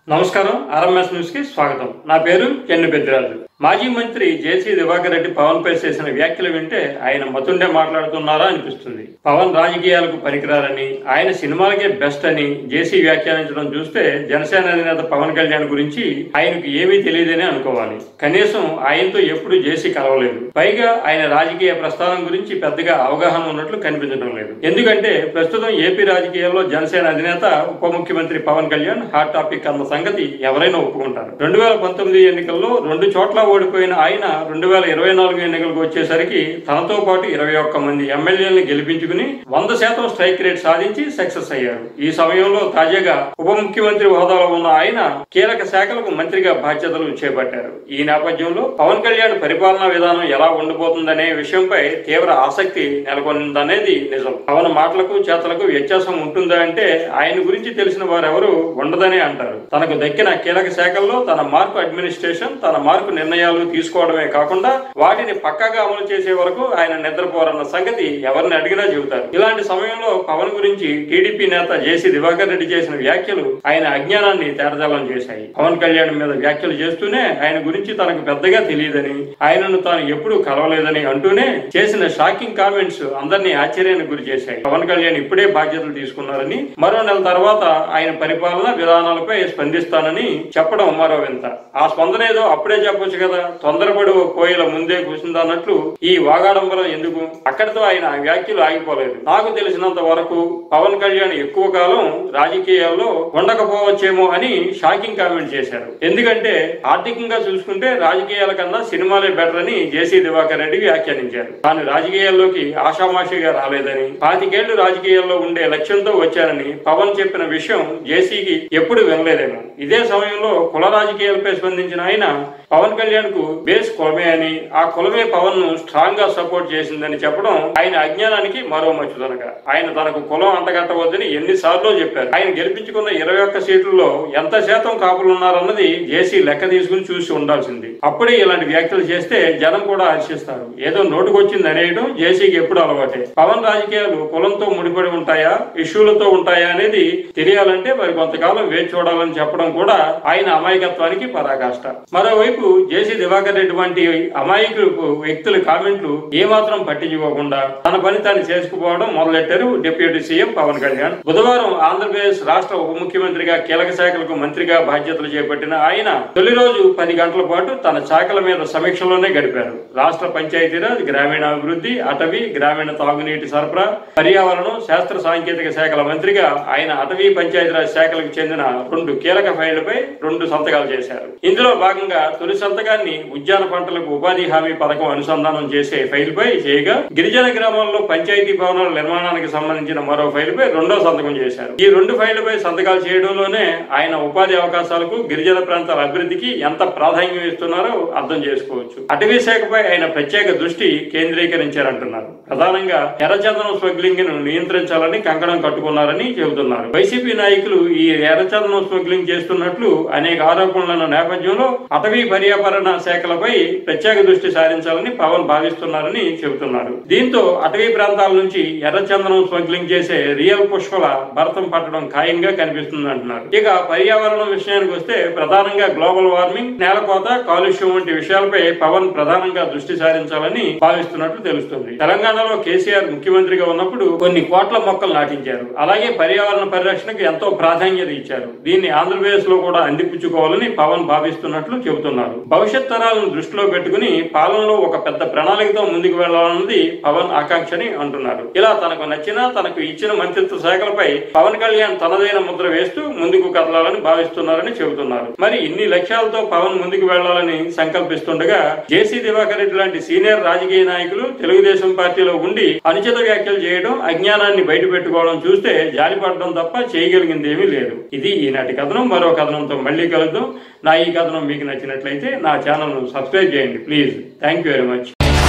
నమస్కారం RMS news కి స్వాగతం నా పేరు చెన్ను పెద్దిరాజు మాజీ మంత్రి జేసీ దివాకర్ రెడ్డి పవన్ పై చేసిన వ్యాఖ్యలు వింటే ఆయన మతుండే మాట్లాడుతున్నారా అనిపిస్తుంది పవన్ రాజకీయాలకు పనికిరారని ఆయన సినిమాలకే బెస్ట్ అని జేసీ వ్యాఖ్యానించడం చూస్తే జనసేన అధినేత పవన్ కళ్యాణ్ గురించి ఆయనకు ఏమీ తెలియదని అనుకోవాలి కనీసం ఆయనతో ఎప్పుడు జేసీ కలవలేదు పైగా ఆయన రాజకీయ ప్రస్థానం గురించి పెద్దగా అవగాహన ఉన్నట్లు కనిపించడం లేదు ఎందుకంటే ప్రస్తుతం ఏపీ రాజకీయాల్లో జనసేన అధినేత ఉప ముఖ్యమంత్రి పవన్ కళ్యాణ్ హాట్ టాపిక్ అన్న సంగతి ఎవరైనా ఒప్పుకుంటారు రెండు వేల పంతొమ్మిది ఎన్నికల్లో రెండు చోట్ల ఓడిపోయిన ఆయన రెండు వేల ఇరవై నాలుగు ఎన్నికలకు వచ్చేసరికి తనతో పాటు ఇరవై ఒక్క మంది ఎమ్మెల్యేలను గెలిపించుకుని వంద శాతం స్ట్రైక్ రేట్ సాధించి సక్సెస్ అయ్యారు ఈ సమయంలో తాజాగా ఉప ముఖ్యమంత్రి హోదాలో ఉన్న ఆయన కీలక శాఖలకు మంత్రిగా బాధ్యతలు చేపట్టారు ఈ నేపథ్యంలో పవన్ కళ్యాణ్ పరిపాలనా విధానం ఎలా ఉండబోతుందనే విషయంపై తీవ్ర ఆసక్తి నెలకొందనేది నిజం పవన్ మాటలకు చేతలకు వ్యత్యాసం ఉంటుందా అంటే ఆయన గురించి తెలిసిన వారెవరు ఉండదనే అంటారు తనకు దక్కిన కీలక శాఖల్లో తన మార్పు అడ్మినిస్ట్రేషన్ తన మార్పు నిర్ణయాలు తీసుకోవడమే కాకుండా వాటిని పక్కాగా అమలు చేసే వరకు ఆయన నిద్రపోరన్న సంగతి ఎవరిని అడిగినా చెబుతారు ఇలాంటి సమయంలో పవన్ గురించి టీడీపీ నేత జేసీ దివాకర్ రెడ్డి చేసిన వ్యాఖ్యలు ఆయన అజ్ఞానాన్ని తేటతెల్లం చేశాయి పవన్ కళ్యాణ్ మీద వ్యాఖ్యలు చేస్తూనే ఆయన గురించి తనకు పెద్దగా తెలియదని ఆయనను తాను ఎప్పుడూ కలవలేదని అంటూనే చేసిన షాకింగ్ కామెంట్స్ అందరినీ ఆశ్చర్యానికి గురి చేశాయి పవన్ కళ్యాణ్ ఇప్పుడే బాధ్యతలు తీసుకున్నారని మరో నెల తర్వాత ఆయన పరిపాలన విధానాలపై స్పందిస్తానని చెప్పడం మరో వింత ఆ స్పందన ఏదో అప్పుడే చెప్పొచ్చు కదా తొందరపడి ఓ కోయిల ముందే కూర్చుందన్నట్లు ఈ వాగాడంబరం ఎందుకు అక్కడితో ఆయన వ్యాఖ్యలు ఆగిపోలేదు నాకు తెలిసినంత వరకు పవన్ కళ్యాణ్ ఎక్కువ కాలం రాజకీయాల్లో ఉండకపోవచ్చేమో అని షాకింగ్ కామెంట్ చేశారు ఎందుకంటే ఆర్థికంగా చూసుకుంటే రాజకీయాల కన్నా సినిమాలే బెటర్ అని జేసీ దివాకర్ రెడ్డి వ్యాఖ్యానించారు తాను రాజకీయాల్లోకి ఆషామాషిగా రాలేదని పాతికేళ్లు రాజకీయాల్లో ఉండే లక్ష్యంతో వచ్చానని పవన్ చెప్పిన విషయం జేసీకి ఎప్పుడు వినలేదేమో ఇదే సమయంలో కుల రాజకీయాలపై స్పందించిన ఆయన పవన్ కళ్యాణ్ కు బేస్ కులమే అని ఆ కులమే పవన్ ను స్ట్రాంగ్ గా సపోర్ట్ చేసిందని చెప్పడం ఆయన అజ్ఞానానికి మరో మచ్చుదనగా ఆయన తనకు కులం అంటగట్టవద్దని ఎన్నిసార్లు చెప్పారు ఆయన గెలిపించుకున్న ఇరవై ఒక్క సీట్లలో ఎంత శాతం కాపులు ఉన్నారన్నది జేసీ లెక్క తీసుకుని చూసి ఉండాల్సింది అప్పుడే ఇలాంటి వ్యాఖ్యలు చేస్తే జనం కూడా హర్షిస్తారు ఏదో నోటుకొచ్చింది అనేయడం జేసీకి ఎప్పుడు అలవాటే పవన్ రాజకీయాలు కులంతో ముడిపడి ఉంటాయా ఇష్యూలతో ఉంటాయా అనేది తెలియాలంటే మరి కొంతకాలం వేచి చూడాలని చెప్పడం కూడా ఆయన అమాయకత్వానికి పరాకాష్ట మరోవైపు జేసీ దివాకర్ రెడ్డి వంటి అమాయకులు వ్యక్తుల కామెంట్లు ఏమాత్రం పట్టించుకోకుండా తన పని తాను చేసుకుపోవడం మొదలెట్టారు డిప్యూటీ సీఎం పవన్ కళ్యాణ్ బుధవారం ఆంధ్రప్రదేశ్ రాష్ట్ర ఉప ముఖ్యమంత్రిగా కీలక శాఖలకు మంత్రిగా బాధ్యతలు చేపట్టిన ఆయన తొలి రోజు పది గంటల పాటు తన శాఖల మీద సమీక్షలోనే గడిపారు రాష్ట్ర పంచాయతీరాజ్ గ్రామీణాభివృద్ధి అటవీ గ్రామీణ తాగునీటి సరఫరా పర్యావరణం శాస్త్ర సాంకేతిక శాఖల మంత్రిగా ఆయన అటవీ పంచాయతీరాజ్ శాఖలకు చెందిన రెండు కీలక ఫైళ్లపై రెండు సంతకాలు చేశారు ఇందులో భాగంగా తొలి సంతకాన్ని ఉద్యాన పంటలకు ఉపాధి హామీ పథకం అనుసంధానం చేసే ఫైల్ పై చేయగా గిరిజన గ్రామాల్లో పంచాయతీ భవనాల నిర్మాణానికి సంబంధించిన మరో ఫైల్ పై రెండో సంతకం చేశారు ఈ రెండు ఫైళ్లపై సంతకాలు చేయడంలోనే ఆయన ఉపాధి అవకాశాలకు గిరిజన ప్రాంతాల అభివృద్ధికి ఎంత ప్రాధాన్యం ఇస్తున్నారో అర్థం చేసుకోవచ్చు అటవీ శాఖపై ఆయన ప్రత్యేక దృష్టి కేంద్రీకరించారంటున్నారు ప్రధానంగా ఎర్రచందనం స్మగ్లింగ్ ను నియంత్రించాలని కంకణం కట్టుకున్నారని చెబుతున్నారు వైసీపీ నాయకులు ఈ ఎర్రచందనం స్మగ్లింగ్ చేస్తున్నట్లు అనేక ఆరోపణల నేపథ్యంలో అటవీ పర్యావరణ శాఖలపై ప్రత్యేక దృష్టి సారించాలని పవన్ భావిస్తున్నారని చెబుతున్నారు దీంతో అటవీ ప్రాంతాల నుంచి ఎర్రచందనం స్మగ్లింగ్ చేసే రియల్ పుష్పల భరతం పట్టడం ఖాయంగా కనిపిస్తుంది అంటున్నారు ఇక పర్యావరణం విషయానికి వస్తే ప్రధానంగా గ్లోబల్ వార్మింగ్ నేలకోత కాలుష్యం వంటి విషయాలపై పవన్ ప్రధానంగా దృష్టి సారించాలని భావిస్తున్నట్లు తెలుస్తుంది తెలంగాణలో కేసీఆర్ ముఖ్యమంత్రిగా ఉన్నప్పుడు కొన్ని కోట్ల మొక్కలు నాటించారు అలాగే పర్యావరణ పరిరక్షణకు ఎంతో ప్రాధాన్యత ఇచ్చారు దీన్ని ఆంధ్రప్రదేశ్ లో కూడా అందిపుచ్చుకోవాలని పవన్ భావిస్తున్నట్లు చెబుతున్నారు భవిష్యత్ తరాలను దృష్టిలో పెట్టుకుని పాలనలో ఒక పెద్ద ప్రణాళికతో ముందుకు వెళ్లాలన్నది పవన్ ఆకాంక్షని అంటున్నారు ఇలా తనకు నచ్చిన తనకు ఇచ్చిన మంత్రిత్వ శాఖలపై పవన్ కళ్యాణ్ తనదైన ముద్ర వేస్తూ ముందుకు కదలాలని భావిస్తున్నారని చెబుతున్నారు మరి ఇన్ని లక్ష్యాలతో పవన్ ముందుకు వెళ్లాలని సంకల్పిస్తుండగా జేసీ దివాకర్ రెడ్డి లాంటి సీనియర్ రాజకీయ నాయకులు తెలుగుదేశం పార్టీలో ఉండి అనుచిత వ్యాఖ్యలు చేయడం అజ్ఞానాన్ని బయట పెట్టుకోవడం చూస్తే జాలిపడడం తప్ప చేయగలిగింది ఏమీ లేదు ఇది ఈనాటి కథనం మరో కథనంతో మళ్ళీ కలుద్దాం నా ఈ కథనం మీకు నచ్చినట్లయితే నా ఛానల్ను సబ్స్క్రైబ్ చేయండి please thank you very much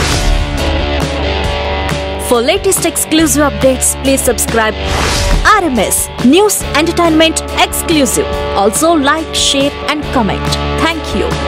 For latest exclusive updates, please subscribe RMS News Entertainment Exclusive. Also like, share and comment. Thank you.